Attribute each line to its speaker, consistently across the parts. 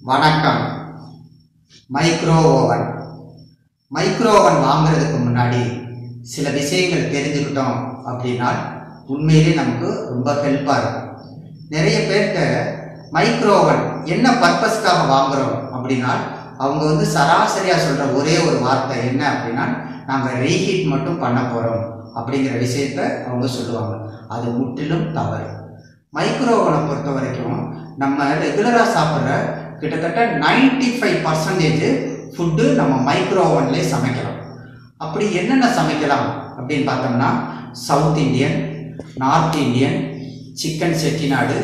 Speaker 1: வணக்கம் micro oven micro oven வாங்குறதுக்கு முன்னாடி சில விஷயங்கள் தெரிஞ்சுக்கிட்டோம் அப்படின்னா உண்மையிலே நமக்கு ரொம்ப ஹெல்ப்பாக இருக்கும் நிறைய பேர்கிட்ட மைக்ரோ ஓவன் என்ன பர்பஸ்க்காக வாங்குறோம் அப்படின்னா அவங்க வந்து சராசரியாக சொல்கிற ஒரே ஒரு வார்த்தை என்ன அப்படின்னா நாங்கள் ரீஹீட் மட்டும் பண்ண போகிறோம் அப்படிங்கிற விஷயத்த அவங்க சொல்லுவாங்க அது முற்றிலும் தவறு மைக்ரோ ஓவனை பொறுத்த வரைக்கும் நம்ம ரெகுலராக சாப்பிட்ற கிட்டத்தட்ட 95% ஃபைவ் பர்சன்டேஜ் ஃபுட்டு நம்ம மைக்ரோ ஓவன்லேயே சமைக்கலாம் அப்படி என்னென்ன சமைக்கலாம் அப்படின்னு பார்த்தோம்னா south Indian north Indian chicken Chettinad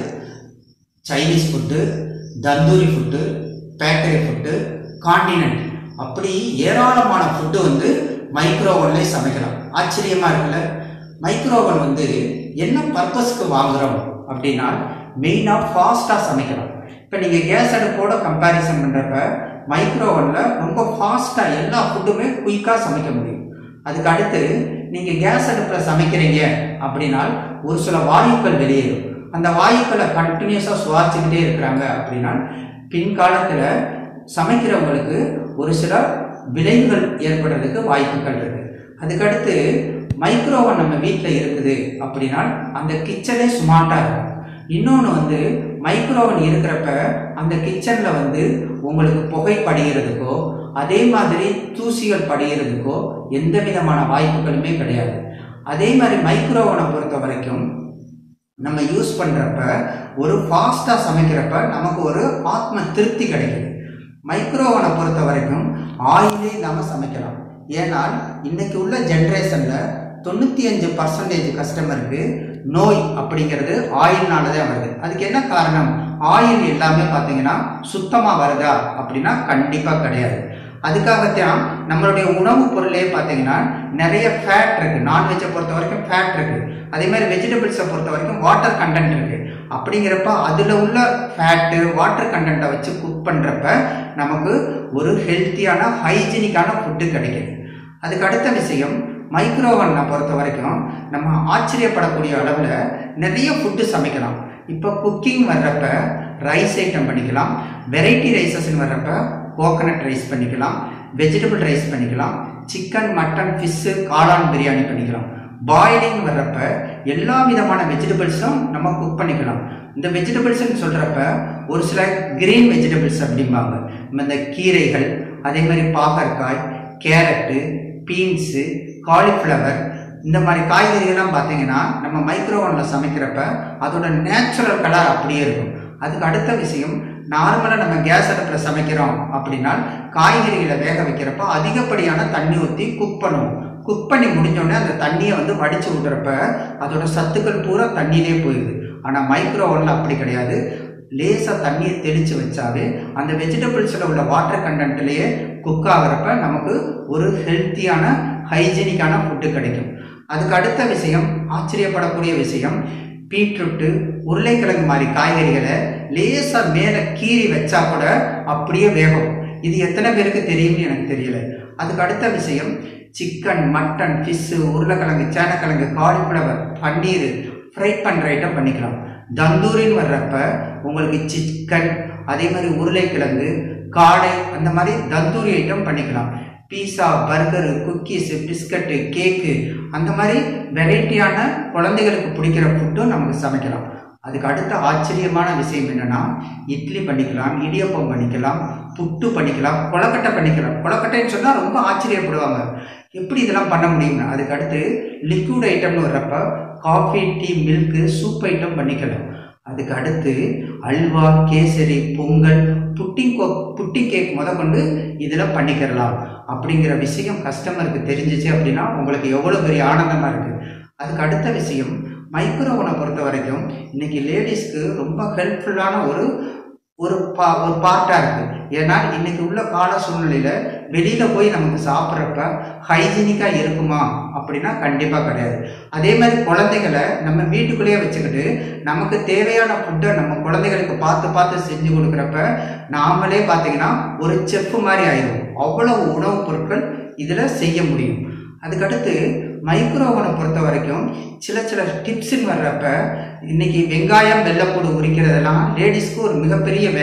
Speaker 1: Chinese food tandoori food bakery food continent அப்படி ஏராளமான ஃபுட்டு வந்து மைக்ரோ ஓவன்லேயே சமைக்கலாம் ஆச்சரியமாக இருக்குல்ல மைக்ரோ ஓவன் வந்து என்ன பர்பஸ்க்கு வாங்குறோம் அப்படின்னா மெயினாக ஃபாஸ்ட்டாக சமைக்கலாம் இப்போ நீங்கள் கேஸ் அடுப்போட கம்பேரிசன் பண்ணுறப்ப மைக்ரோ ஓவனில் ரொம்ப ஃபாஸ்ட்டாக எல்லா ஃபுட்டுமே குயிக்காக சமைக்க முடியும் அதுக்கு அடுத்து நீங்கள் கேஸ் அடுப்பில் சமைக்கிறீங்க அப்படின்னா ஒரு சில வாயுக்கள் வெளியேறும் அந்த வாயுக்களை கண்டினியூஸாக சுவாசிக்கிட்டே இருக்கிறாங்க அப்படின்னா பின்காலத்தில் சமைக்கிறவங்களுக்கு ஒரு சில விளைவுகள் ஏற்படுறதுக்கு வாய்ப்புகள் இருக்கு அதுக்கடுத்து மைக்ரோவன் நம்ம வீட்டில் இருக்குது அப்படின்னா அந்த கிச்சனே ஸ்மார்ட்டாக இருக்கும் இன்னொன்று வந்து மைக்ரோவன் இருக்கிறப்ப அந்த கிச்சனில் வந்து உங்களுக்கு புகை படிகிறதுக்கோ அதே மாதிரி தூசிகள் படிகிறதுக்கோ எந்த விதமான வாய்ப்புகளுமே கிடையாது அதே மாதிரி மைக்ரோவனை பொறுத்த வரைக்கும் நம்ம யூஸ் பண்ணுறப்ப ஒரு ஃபாஸ்ட்டாக சமைக்கிறப்ப நமக்கு ஒரு ஆத்ம திருப்தி கிடைக்குது மைக்ரோவனை பொறுத்த வரைக்கும் ஆயிலே இல்லாமல் சமைக்கலாம் ஏனால் இன்னைக்கு உள்ள ஜென்ரேஷனில் தொண்ணூற்றி அஞ்சு பர்சன்டேஜ் கஸ்டமருக்கு நோய் அப்படிங்கிறது ஆயில்னால தான் வருது அதுக்கு என்ன காரணம் ஆயில் எல்லாமே பார்த்தீங்கன்னா சுத்தமாக வருதா அப்படின்னா கண்டிப்பாக கிடையாது அதுக்காகத்தான் நம்மளுடைய உணவுப் பொருளே பார்த்தீங்கன்னா நிறைய ஃபேட் இருக்கு நான்வெஜ்ஜை பொறுத்த வரைக்கும் ஃபேட் இருக்கு அதே மாதிரி வெஜிடபிள்ஸை பொறுத்த வரைக்கும் வாட்டர் கண்டென்ட் இருக்கு அப்படிங்கிறப்ப அதில் உள்ள ஃபேட்டு வாட்டர் கண்டென்ட்டை வச்சு குக் பண்ணுறப்ப நமக்கு ஒரு ஹெல்த்தியான ஹைஜீனிக்கான ஃபுட்டு கிடைக்குது அதுக்கு அடுத்த விஷயம் மைக்ரோவனை பொறுத்த வரைக்கும் நம்ம ஆச்சரியப்படக்கூடிய அளவில் நிறைய ஃபுட்டு சமைக்கலாம் இப்போ குக்கிங் வர்றப்ப ரைஸ் ஐட்டம் பண்ணிக்கலாம் வெரைட்டி ரைஸஸ்ன்னு வர்றப்ப கோகனட் ரைஸ் பண்ணிக்கலாம் வெஜிடபிள் ரைஸ் பண்ணிக்கலாம் சிக்கன் மட்டன் ஃபிஷ்ஷு காளான் பிரியாணி பண்ணிக்கலாம் பாயிலிங் வர்றப்ப எல்லா விதமான வெஜிடபிள்ஸும் நம்ம குக் பண்ணிக்கலாம் இந்த வெஜிடபிள்ஸ்னு சொல்கிறப்ப ஒரு சில கிரீன் வெஜிடபிள்ஸ் அப்படிம்பாங்க நம்ம இந்த கீரைகள் அதே மாதிரி பாகற்காய் கேரட்டு பீன்ஸு காலிஃப்ளவர் இந்த மாதிரி காய்கறிகள்லாம் பார்த்தீங்கன்னா நம்ம மைக்ரோவனில் சமைக்கிறப்ப அதோட நேச்சுரல் கலர் அப்படியே இருக்கும் அதுக்கு அடுத்த விஷயம் நார்மலாக நம்ம கேஸ் அடுப்பில் சமைக்கிறோம் அப்படின்னா காய்கறிகளை வேக வைக்கிறப்ப அதிகப்படியான தண்ணி ஊற்றி குக் பண்ணுவோம் குக் பண்ணி முடிஞ்சோடனே அந்த தண்ணியை வந்து வடித்து விடுறப்ப அதோட சத்துக்கள் பூரா தண்ணியிலே போயிடுது ஆனால் மைக்ரோ ஓவனில் அப்படி கிடையாது லேசாக தண்ணியை தெளித்து வச்சாவே அந்த வெஜிடபிள்ஸில் உள்ள வாட்டர் கண்டென்ட்லேயே குக் ஆகிறப்ப நமக்கு ஒரு ஹெல்த்தியான ஹைஜீனிக்கான ஃபுட்டு கிடைக்கும் அதுக்கு அடுத்த விஷயம் ஆச்சரியப்படக்கூடிய விஷயம் பீட்ரூட்டு உருளைக்கிழங்கு மாதிரி காய்கறிகளை லேசாக மேலே கீறி வச்சா கூட அப்படியே வேகும் இது எத்தனை பேருக்கு தெரியும்னு எனக்கு தெரியல அதுக்கு அடுத்த விஷயம் சிக்கன் மட்டன் ஃபிஷ்ஷு உருளைக்கிழங்கு சேனக்கிழங்கு காலிஃப்ளவர் பன்னீர் ஃப்ரை பண்ணுற ஐட்டம் பண்ணிக்கலாம் தந்தூரின்னு வர்றப்ப உங்களுக்கு சிக்கன் அதே மாதிரி உருளைக்கிழங்கு காடை அந்த மாதிரி தந்தூரி ஐட்டம் பண்ணிக்கலாம் pizza burger cookies biscuit cake அந்த மாதிரி வெரைட்டியான குழந்தைகளுக்கு பிடிக்கிற ஃபுட்டும் நமக்கு சமைக்கலாம் அதுக்கு அடுத்த ஆச்சரியமான விஷயம் என்னென்னா இட்லி பண்ணிக்கலாம் இடியப்பம் பண்ணிக்கலாம் புட்டு பண்ணிக்கலாம் கொலக்கட்டை பண்ணிக்கலாம் கொலக்கட்டைன்னு சொன்னால் ரொம்ப ஆச்சரியப்படுவாங்க எப்படி இதெல்லாம் பண்ண முடியும்னு அதுக்கு அடுத்து லிக்விட் ஐட்டம்னு வர்றப்ப coffee tea milk soup item பண்ணிக்கலாம் அதுக்கு அடுத்து அல்வா கேசரி பொங்கல் புட்டிங் கோ புட்டி கேக் முத கொண்டு இதில் பண்ணிக்கிறலாம் அப்படிங்கிற விஷயம் கஸ்டமருக்கு தெரிஞ்சிச்சு அப்படின்னா உங்களுக்கு எவ்வளோ பெரிய ஆனந்தமாக இருக்குது அதுக்கு அடுத்த விஷயம் மைக்ரோவனை பொறுத்த வரைக்கும் இன்னைக்கு லேடிஸ்க்கு ரொம்ப ஹெல்ப்ஃபுல்லான ஒரு ஒரு பா ஒரு பார்ட்டாக இருக்குது ஏன்னா இன்னைக்கு உள்ள கால சூழ்நிலையில் வெளியில் போய் நமக்கு சாப்பிட்றப்ப ஹைஜீனிக்காக இருக்குமா அப்படின்னா கண்டிப்பாக கிடையாது அதே மாதிரி குழந்தைகளை நம்ம வீட்டுக்குள்ளேயே வச்சுக்கிட்டு நமக்கு தேவையான ஃபுட்டை நம்ம குழந்தைகளுக்கு பார்த்து பார்த்து செஞ்சு கொடுக்குறப்ப நாமளே பார்த்தீங்கன்னா ஒரு செஃப் மாதிரி ஆயிடும் அவ்வளவு உணவுப் பொருட்கள் இதில் செய்ய முடியும் அதுக்கடுத்து மைக்ரோவனை பொறுத்த வரைக்கும் சில சில டிப்ஸ்ன்னு வர்றப்ப இன்னைக்கு வெங்காயம் வெள்ளைப்பூடு உரிக்கிறதெல்லாம் லேடிஸ்க்கு ஒரு மிகப்பெரிய வேலை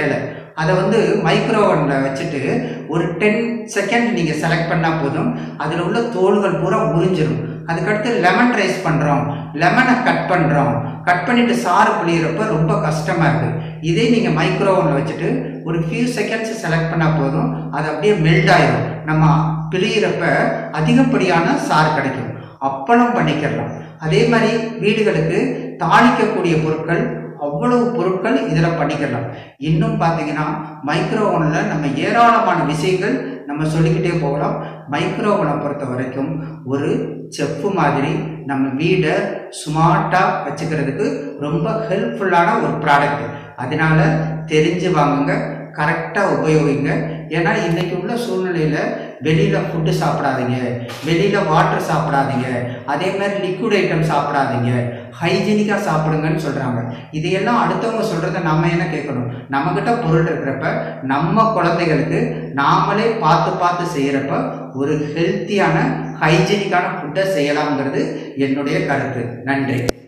Speaker 1: அதை வந்து மைக்ரோவனில் வச்சுட்டு ஒரு டென் செகண்ட் நீங்கள் செலக்ட் பண்ணால் போதும் அதில் உள்ள தோல்கள் பூரா உறிஞ்சிரும் அதுக்கடுத்து லெமன் ரைஸ் பண்ணுறோம் லெமனை கட் பண்ணுறோம் கட் பண்ணிட்டு சாறு புளியிறப்ப ரொம்ப கஷ்டமாக இருக்குது இதே நீங்கள் மைக்ரோவனில் வச்சுட்டு ஒரு ஃபியூ செகண்ட்ஸ் செலக்ட் பண்ணால் போதும் அது அப்படியே மெல்ட் ஆயிரும் நம்ம பிழியிறப்ப அதிகப்படியான சாறு கிடைக்கும் அப்பளம் பண்ணிக்கலாம் அதே மாதிரி வீடுகளுக்கு தாளிக்கக்கூடிய பொருட்கள் அவ்வளவு பொருட்கள் இதில் பண்ணிக்கலாம் இன்னும் பார்த்தீங்கன்னா மைக்ரோ ஓவனில் நம்ம ஏராளமான விஷயங்கள் நம்ம சொல்லிக்கிட்டே போகலாம் மைக்ரோ ஓவனை பொறுத்த வரைக்கும் ஒரு செஃப் மாதிரி நம்ம வீடை ஸ்மார்ட்டாக வச்சுக்கிறதுக்கு ரொம்ப ஹெல்ப்ஃபுல்லான ஒரு ப்ராடக்ட் அதனால தெரிஞ்சு வாங்குங்க கரெக்டாக உபயோகிங்க ஏன்னா இன்னைக்கு உள்ள சூழ்நிலையில் வெளியில் ஃபுட்டு சாப்பிடாதீங்க வெளியில் வாட்டர் சாப்பிடாதீங்க அதே மாதிரி லிக்விட் ஐட்டம் சாப்பிடாதீங்க ஹைஜீனிக்காக சாப்பிடுங்கன்னு சொல்கிறாங்க இதையெல்லாம் அடுத்தவங்க சொல்கிறத நம்ம என்ன கேட்கணும் நம்மக்கிட்ட பொருள் இருக்கிறப்ப நம்ம குழந்தைகளுக்கு நாமளே பார்த்து பார்த்து செய்கிறப்ப ஒரு ஹெல்த்தியான ஹைஜீனிக்கான ஃபுட்டை செய்யலாம்ங்கிறது என்னுடைய கருத்து நன்றி